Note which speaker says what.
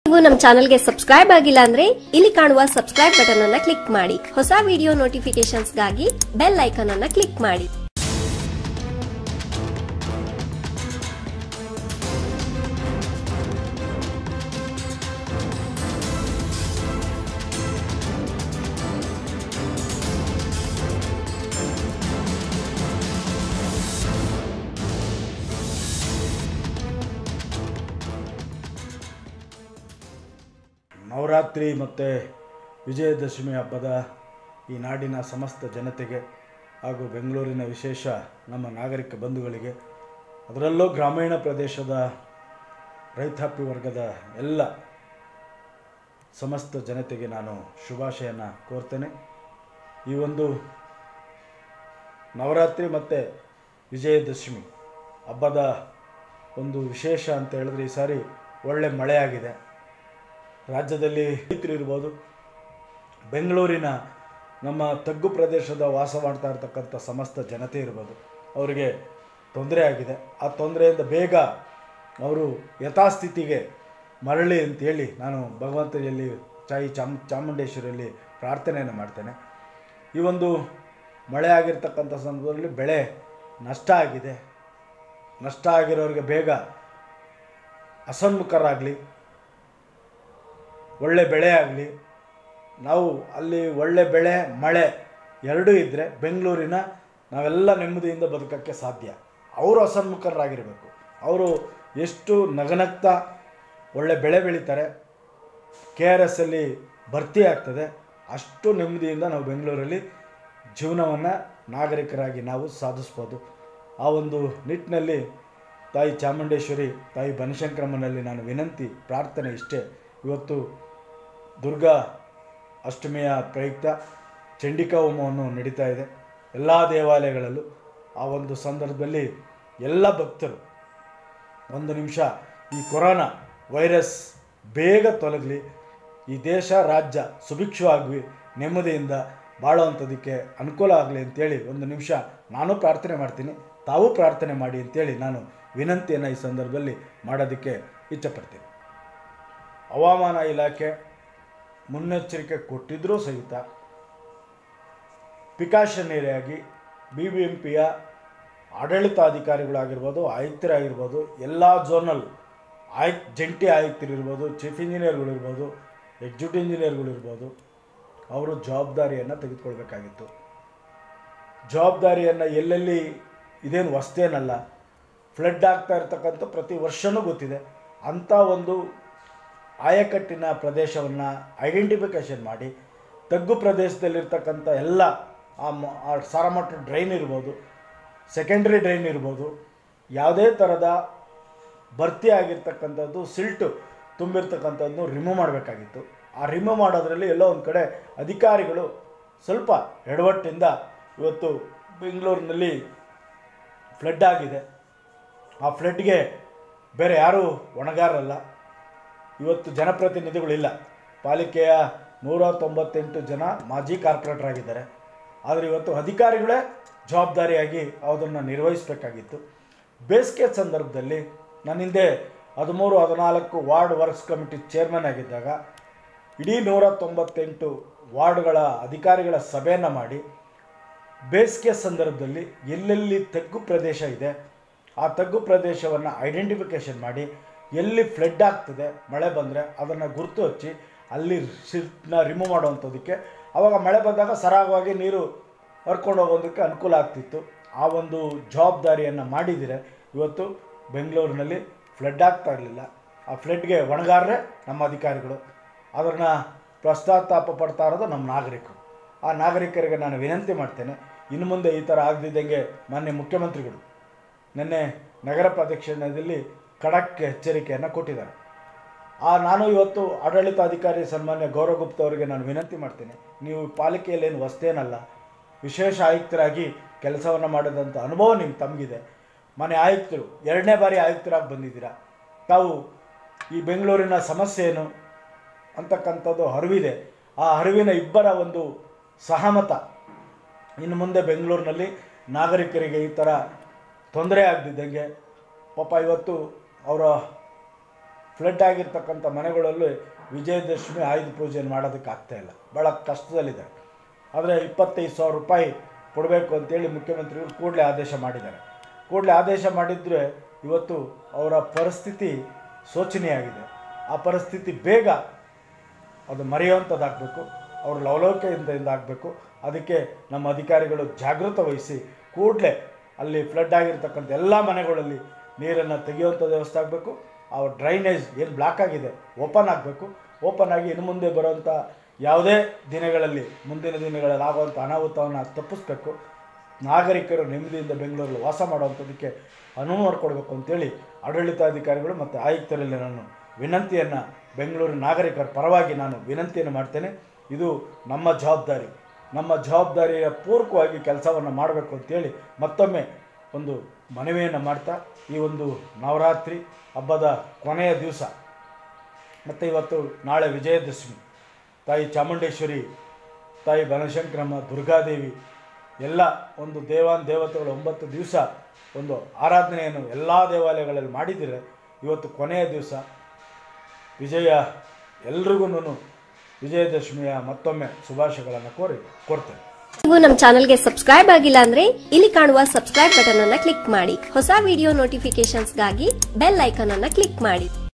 Speaker 1: ನೀವು ನಮ್ಮ ಚಾನಲ್ಗೆ ಸಬ್ಸ್ಕ್ರೈಬ್ ಆಗಿಲ್ಲ ಅಂದ್ರೆ ಇಲ್ಲಿ ಕಾಣುವ ಸಬ್ಸ್ಕ್ರೈಬ್ ಬಟನ್ ಅನ್ನ ಕ್ಲಿಕ್ ಮಾಡಿ ಹೊಸ ವಿಡಿಯೋ ನೋಟಿಫಿಕೇಶನ್ಸ್ಗಾಗಿ ಬೆಲ್ ಐಕಾನ್ ಅನ್ನ ಕ್ಲಿಕ್ ಮಾಡಿ
Speaker 2: ನವರಾತ್ರಿ ಮತ್ತು ವಿಜಯದಶಮಿ ಹಬ್ಬದ ಈ ನಾಡಿನ ಸಮಸ್ತ ಜನತೆಗೆ ಹಾಗೂ ಬೆಂಗಳೂರಿನ ವಿಶೇಷ ನಮ್ಮ ನಾಗರಿಕ ಬಂಧುಗಳಿಗೆ ಅದರಲ್ಲೂ ಗ್ರಾಮೀಣ ಪ್ರದೇಶದ ರೈತಾಪಿ ವರ್ಗದ ಎಲ್ಲ ಸಮಸ್ತ ಜನತೆಗೆ ನಾನು ಶುಭಾಶಯನ ಕೋರ್ತೇನೆ ಈ ಒಂದು ನವರಾತ್ರಿ ಮತ್ತು ವಿಜಯದಶಮಿ ಹಬ್ಬದ ಒಂದು ವಿಶೇಷ ಅಂತ ಹೇಳಿದ್ರೆ ಈ ಸಾರಿ ಒಳ್ಳೆ ಮಳೆಯಾಗಿದೆ ರಾಜ್ಯದಲ್ಲಿ ರೈತರು ಇರ್ಬೋದು ಬೆಂಗಳೂರಿನ ನಮ್ಮ ತಗ್ಗು ಪ್ರದೇಶದ ವಾಸ ಮಾಡ್ತಾ ಇರ್ತಕ್ಕಂಥ ಸಮಸ್ತ ಜನತೆ ಇರ್ಬೋದು ಅವರಿಗೆ ತೊಂದರೆ ಆಗಿದೆ ಆ ತೊಂದರೆಯಿಂದ ಬೇಗ ಅವರು ಯಥಾಸ್ಥಿತಿಗೆ ಮರಳಿ ಅಂತೇಳಿ ನಾನು ಭಗವಂತನಲ್ಲಿ ತಾಯಿ ಚಾಮ್ ಚಾಮುಂಡೇಶ್ವರಿಯಲ್ಲಿ ಪ್ರಾರ್ಥನೆಯನ್ನು ಮಾಡ್ತೇನೆ ಈ ಒಂದು ಮಳೆ ಆಗಿರ್ತಕ್ಕಂಥ ಸಂದರ್ಭದಲ್ಲಿ ಬೆಳೆ ನಷ್ಟ ಆಗಿದೆ ನಷ್ಟ ಆಗಿರೋರಿಗೆ ಬೇಗ ಅಸನ್ಮುಖರಾಗಲಿ ಒಳ್ಳೆ ಬೆಳೆ ಆಗಲಿ ನಾವು ಅಲ್ಲಿ ಒಳ್ಳೆ ಬೆಳೆ ಮಳೆ ಎರಡೂ ಇದ್ದರೆ ಬೆಂಗಳೂರಿನ ನಾವೆಲ್ಲ ನೆಮ್ಮದಿಯಿಂದ ಬದುಕೋಕ್ಕೆ ಸಾಧ್ಯ ಅವರು ಅಸನ್ಮುಖರಾಗಿರಬೇಕು ಅವರು ಎಷ್ಟು ನಗನಗ್ತಾ ಒಳ್ಳೆ ಬೆಳೆ ಬೆಳೀತಾರೆ ಕೆ ಆರ್ ಎಸ್ ಅಲ್ಲಿ ಭರ್ತಿ ಆಗ್ತದೆ ಅಷ್ಟು ನೆಮ್ಮದಿಯಿಂದ ನಾವು ಬೆಂಗಳೂರಲ್ಲಿ ಜೀವನವನ್ನು ನಾಗರಿಕರಾಗಿ ನಾವು ಸಾಧಿಸ್ಬೋದು ಆ ಒಂದು ನಿಟ್ಟಿನಲ್ಲಿ ತಾಯಿ ಚಾಮುಂಡೇಶ್ವರಿ ತಾಯಿ ಬನಶಂಕರಮ್ಮನಲ್ಲಿ ನಾನು ವಿನಂತಿ ಪ್ರಾರ್ಥನೆ ಇಷ್ಟೇ ಇವತ್ತು ದುರ್ಗಾ ಅಷ್ಟಮಿಯ ಪ್ರಯುಕ್ತ ಚಂಡಿಕಾ ಹೋಮವನ್ನು ನಡೀತಾ ಇದೆ ಎಲ್ಲ ದೇವಾಲಯಗಳಲ್ಲೂ ಆ ಒಂದು ಸಂದರ್ಭದಲ್ಲಿ ಎಲ್ಲ ಭಕ್ತರು ಒಂದು ನಿಮಿಷ ಈ ಕೊರೋನಾ ವೈರಸ್ ಬೇಗ ತೊಲಗಲಿ ಈ ದೇಶ ರಾಜ್ಯ ಸುಭಿಕ್ಷವಾಗಿ ನೆಮ್ಮದಿಯಿಂದ ಬಾಳುವಂಥದ್ದಕ್ಕೆ ಅನುಕೂಲ ಆಗಲಿ ಅಂತೇಳಿ ಒಂದು ನಿಮಿಷ ನಾನು ಪ್ರಾರ್ಥನೆ ಮಾಡ್ತೀನಿ ತಾವು ಪ್ರಾರ್ಥನೆ ಮಾಡಿ ಅಂತೇಳಿ ನಾನು ವಿನಂತಿಯನ್ನು ಈ ಸಂದರ್ಭದಲ್ಲಿ ಮಾಡೋದಕ್ಕೆ ಇಚ್ಛಪಡ್ತೀನಿ ಹವಾಮಾನ ಇಲಾಖೆ ಮುನ್ನೆಚ್ಚರಿಕೆ ಕೊಟ್ಟಿದ್ದರೂ ಸಹಿತ ಪ್ರಿಕಾಷನರಿಯಾಗಿ ಬಿ ಬಿ ಎಂ ಪಿಯ ಆಡಳಿತಾಧಿಕಾರಿಗಳಾಗಿರ್ಬೋದು ಆಯುಕ್ತರಾಗಿರ್ಬೋದು ಎಲ್ಲ ಝೋನಲ್ ಆಯುಕ್ ಜಂಟಿ ಆಯುಕ್ತರಿರ್ಬೋದು ಚೀಫ್ ಇಂಜಿನಿಯರ್ಗಳಿರ್ಬೋದು ಎಕ್ಸಿಕ್ಯೂಟಿವ್ ಇಂಜಿನಿಯರ್ಗಳಿರ್ಬೋದು ಅವರು ಜವಾಬ್ದಾರಿಯನ್ನು ತೆಗೆದುಕೊಳ್ಬೇಕಾಗಿತ್ತು ಜವಾಬ್ದಾರಿಯನ್ನು ಎಲ್ಲೆಲ್ಲಿ ಇದೇನು ಹೊಸ್ತೇನಲ್ಲ ಫ್ಲಡ್ ಆಗ್ತಾ ಇರ್ತಕ್ಕಂಥ ಪ್ರತಿ ವರ್ಷವೂ ಗೊತ್ತಿದೆ ಅಂಥ ಒಂದು ಆಯಕಟ್ಟಿನ ಪ್ರದೇಶವನ್ನು ಐಡೆಂಟಿಫಿಕೇಷನ್ ಮಾಡಿ ತಗ್ಗು ಪ್ರದೇಶದಲ್ಲಿರ್ತಕ್ಕಂಥ ಎಲ್ಲ ಆ ಮ- ಆ ಸಾರಮಟ್ಟ ಡ್ರೈನ್ ಇರ್ಬೋದು ಸೆಕೆಂಡ್ರಿ ಡ್ರೈನ್ ಇರ್ಬೋದು ಯಾವುದೇ ಥರದ ಭರ್ತಿ ಆಗಿರ್ತಕ್ಕಂಥದ್ದು ಸಿಲ್ಟು ತುಂಬಿರ್ತಕ್ಕಂಥದ್ದನ್ನು ರಿಮೂವ್ ಮಾಡಬೇಕಾಗಿತ್ತು ಆ ರಿಮೂವ್ ಮಾಡೋದ್ರಲ್ಲಿ ಎಲ್ಲೋ ಒಂದು ಕಡೆ ಅಧಿಕಾರಿಗಳು ಸ್ವಲ್ಪ ಎಡವಟ್ಟಿಂದ ಇವತ್ತು ಬೆಂಗಳೂರಿನಲ್ಲಿ ಫ್ಲಡ್ ಆಗಿದೆ ಆ ಫ್ಲಡ್ಗೆ ಬೇರೆ ಯಾರೂ ಹೊಣೆಗಾರರಲ್ಲ ಇವತ್ತು ಜನಪ್ರತಿನಿಧಿಗಳಿಲ್ಲ ಪಾಲಿಕೆಯ ನೂರ ತೊಂಬತ್ತೆಂಟು ಜನ ಮಾಜಿ ಕಾರ್ಪೊರೇಟರ್ ಆಗಿದ್ದಾರೆ ಆದರೆ ಇವತ್ತು ಅಧಿಕಾರಿಗಳೇ ಜವಾಬ್ದಾರಿಯಾಗಿ ಅದನ್ನು ನಿರ್ವಹಿಸಬೇಕಾಗಿತ್ತು ಬೇಸಿಗೆ ಸಂದರ್ಭದಲ್ಲಿ ನನ್ನ ಹಿಂದೆ ಹದಿಮೂರು ಹದಿನಾಲ್ಕು ವಾರ್ಡ್ ವರ್ಕ್ಸ್ ಕಮಿಟಿ ಚೇರ್ಮನ್ ಆಗಿದ್ದಾಗ ಇಡೀ ನೂರ ತೊಂಬತ್ತೆಂಟು ವಾರ್ಡ್ಗಳ ಅಧಿಕಾರಿಗಳ ಸಭೆಯನ್ನು ಮಾಡಿ ಬೇಸಿಗೆ ಸಂದರ್ಭದಲ್ಲಿ ಎಲ್ಲೆಲ್ಲಿ ತಗ್ಗು ಪ್ರದೇಶ ಇದೆ ಆ ತಗ್ಗು ಪ್ರದೇಶವನ್ನು ಐಡೆಂಟಿಫಿಕೇಷನ್ ಮಾಡಿ ಎಲ್ಲಿ ಫ್ಲಡ್ ಆಗ್ತದೆ ಮಳೆ ಬಂದರೆ ಅದನ್ನು ಗುರುತು ಹಚ್ಚಿ ಅಲ್ಲಿ ಸಿಲ್ಟ್ನ ರಿಮೂವ್ ಮಾಡುವಂಥದ್ದಕ್ಕೆ ಆವಾಗ ಮಳೆ ಬಂದಾಗ ಸರಾಗವಾಗಿ ನೀರು ಹರ್ಕೊಂಡು ಹೋಗೋದಕ್ಕೆ ಅನುಕೂಲ ಆಗ್ತಿತ್ತು ಆ ಒಂದು ಜವಾಬ್ದಾರಿಯನ್ನು ಮಾಡಿದರೆ ಇವತ್ತು ಬೆಂಗಳೂರಿನಲ್ಲಿ ಫ್ಲಡ್ ಆಗ್ತಾ ಇರಲಿಲ್ಲ ಆ ಫ್ಲಡ್ಗೆ ಒಣಗಾರರೇ ನಮ್ಮ ಅಧಿಕಾರಿಗಳು ಅದನ್ನು ಪ್ರಸ್ತಾತಾಪ ಪಡ್ತಾ ಇರೋದು ನಮ್ಮ ನಾಗರಿಕರು ಆ ನಾಗರಿಕರಿಗೆ ನಾನು ವಿನಂತಿ ಮಾಡ್ತೇನೆ ಇನ್ನು ಮುಂದೆ ಈ ಥರ ಆಗದಿದ್ದಂಗೆ ಮಾನ್ಯ ಮುಖ್ಯಮಂತ್ರಿಗಳು ನಿನ್ನೆ ನಗರ ಪ್ರದಕ್ಷಿಣೆಯಲ್ಲಿ ಖಡಕ್ ಎಚ್ಚರಿಕೆಯನ್ನು ಕೊಟ್ಟಿದ್ದಾರೆ ಆ ನಾನು ಇವತ್ತು ಆಡಳಿತಾಧಿಕಾರಿ ಸನ್ಮಾನ್ಯ ಗೌರವ್ ಗುಪ್ತಾ ಅವರಿಗೆ ನಾನು ವಿನಂತಿ ಮಾಡ್ತೇನೆ ನೀವು ಪಾಲಿಕೆಯಲ್ಲೇನು ಹೊಸ್ತೇನಲ್ಲ ವಿಶೇಷ ಆಯುಕ್ತರಾಗಿ ಕೆಲಸವನ್ನು ಮಾಡಿದಂಥ ಅನುಭವ ನಿಮ್ಗೆ ತಮಗಿದೆ ಮನೆ ಆಯುಕ್ತರು ಎರಡನೇ ಬಾರಿ ಆಯುಕ್ತರಾಗಿ ಬಂದಿದ್ದೀರಾ ತಾವು ಈ ಬೆಂಗಳೂರಿನ ಸಮಸ್ಯೆ ಏನು ಅಂತಕ್ಕಂಥದ್ದು ಅರಿವಿದೆ ಆ ಅರಿವಿನ ಇಬ್ಬರ ಒಂದು ಸಹಮತ ಇನ್ನು ಮುಂದೆ ಬೆಂಗಳೂರಿನಲ್ಲಿ ನಾಗರಿಕರಿಗೆ ಈ ಥರ ತೊಂದರೆ ಆಗದಿದ್ದಂಗೆ ಪಾಪ ಇವತ್ತು ಅವರ ಫ್ಲಡ್ ಆಗಿರ್ತಕ್ಕಂಥ ಮನೆಗಳಲ್ಲೂ ವಿಜಯದಶಮಿ ಆಯುಧ ಪೂಜೆಯನ್ನು ಮಾಡೋದಕ್ಕೆ ಆಗ್ತಾ ಇಲ್ಲ ಭಾಳ ಕಷ್ಟದಲ್ಲಿದ್ದಾರೆ ಆದರೆ ಇಪ್ಪತ್ತೈದು ಸಾವಿರ ರೂಪಾಯಿ ಕೊಡಬೇಕು ಅಂತೇಳಿ ಮುಖ್ಯಮಂತ್ರಿಗಳು ಕೂಡಲೇ ಆದೇಶ ಮಾಡಿದ್ದಾರೆ ಕೂಡಲೇ ಆದೇಶ ಮಾಡಿದರೆ ಇವತ್ತು ಅವರ ಪರಿಸ್ಥಿತಿ ಶೋಚನೀಯಾಗಿದೆ ಆ ಪರಿಸ್ಥಿತಿ ಬೇಗ ಅದು ಮರೆಯುವಂಥದ್ದಾಗಬೇಕು ಅವರು ಲವಲವಿಕೆಯಿಂದ ಆಗಬೇಕು ಅದಕ್ಕೆ ನಮ್ಮ ಅಧಿಕಾರಿಗಳು ಜಾಗೃತ ವಹಿಸಿ ಕೂಡಲೇ ಅಲ್ಲಿ ಫ್ಲಡ್ ಆಗಿರ್ತಕ್ಕಂಥ ಎಲ್ಲ ಮನೆಗಳಲ್ಲಿ ನೀರನ್ನು ತೆಗೆಯುವಂಥ ವ್ಯವಸ್ಥೆ ಆಗಬೇಕು ಆ ಡ್ರೈನೇಜ್ ಏನು ಬ್ಲಾಕ್ ಆಗಿದೆ ಓಪನ್ ಆಗಬೇಕು ಓಪನ್ ಆಗಿ ಇನ್ನು ಮುಂದೆ ಬರುವಂಥ ಯಾವುದೇ ದಿನಗಳಲ್ಲಿ ಮುಂದಿನ ದಿನಗಳಲ್ಲಿ ಆಗುವಂಥ ಅನಾಹುತವನ್ನು ತಪ್ಪಿಸ್ಬೇಕು ನಾಗರಿಕರು ನೆಮ್ಮದಿಯಿಂದ ಬೆಂಗಳೂರಲ್ಲಿ ವಾಸ ಮಾಡುವಂಥದ್ದಕ್ಕೆ ಅನುವು ಮಾಡಿಕೊಡ್ಬೇಕು ಅಂತೇಳಿ ಆಡಳಿತಾಧಿಕಾರಿಗಳು ಮತ್ತು ಆಯುಕ್ತರಲ್ಲಿ ನಾನು ವಿನಂತಿಯನ್ನು ಬೆಂಗಳೂರಿನ ನಾಗರಿಕರ ಪರವಾಗಿ ನಾನು ವಿನಂತಿಯನ್ನು ಮಾಡ್ತೇನೆ ಇದು ನಮ್ಮ ಜವಾಬ್ದಾರಿ ನಮ್ಮ ಜವಾಬ್ದಾರಿಯ ಪೂರ್ವಕವಾಗಿ ಕೆಲಸವನ್ನು ಮಾಡಬೇಕು ಅಂತೇಳಿ ಮತ್ತೊಮ್ಮೆ ಒಂದು ಮನವಿಯನ್ನು ಮಾಡ್ತಾ ಈ ಒಂದು ನವರಾತ್ರಿ ಹಬ್ಬದ ಕೊನೆಯ ದಿವಸ ಮತ್ತು ಇವತ್ತು ನಾಳೆ ವಿಜಯದಶಮಿ ತಾಯಿ ಚಾಮುಂಡೇಶ್ವರಿ ತಾಯಿ ಬನಶಂಕರಮ್ಮ ದುರ್ಗಾದೇವಿ ಎಲ್ಲ ಒಂದು ದೇವಾನ್ ದೇವತೆಗಳು ಒಂಬತ್ತು ದಿವಸ ಒಂದು ಆರಾಧನೆಯನ್ನು ಎಲ್ಲ ದೇವಾಲಯಗಳಲ್ಲಿ ಮಾಡಿದರೆ ಇವತ್ತು ಕೊನೆಯ ದಿವಸ ವಿಜಯ ಎಲ್ರಿಗೂ ವಿಜಯದಶಮಿಯ ಮತ್ತೊಮ್ಮೆ ಶುಭಾಶಯಗಳನ್ನು ಕೋರಿ ಕೊಡ್ತೇನೆ
Speaker 1: ನೀವು ನಮ್ಮ ಚಾನೆಲ್ಗೆ ಸಬ್ಸ್ಕ್ರೈಬ್ ಆಗಿಲ್ಲ ಅಂದ್ರೆ ಇಲ್ಲಿ ಕಾಣುವ ಸಬ್ಸ್ಕ್ರೈಬ್ ಬಟನ್ ಅನ್ನ ಕ್ಲಿಕ್ ಮಾಡಿ ಹೊಸ ವಿಡಿಯೋ ನೋಟಿಫಿಕೇಶನ್ಸ್ಗಾಗಿ ಬೆಲ್ ಐಕಾನ್ ಅನ್ನ ಕ್ಲಿಕ್ ಮಾಡಿ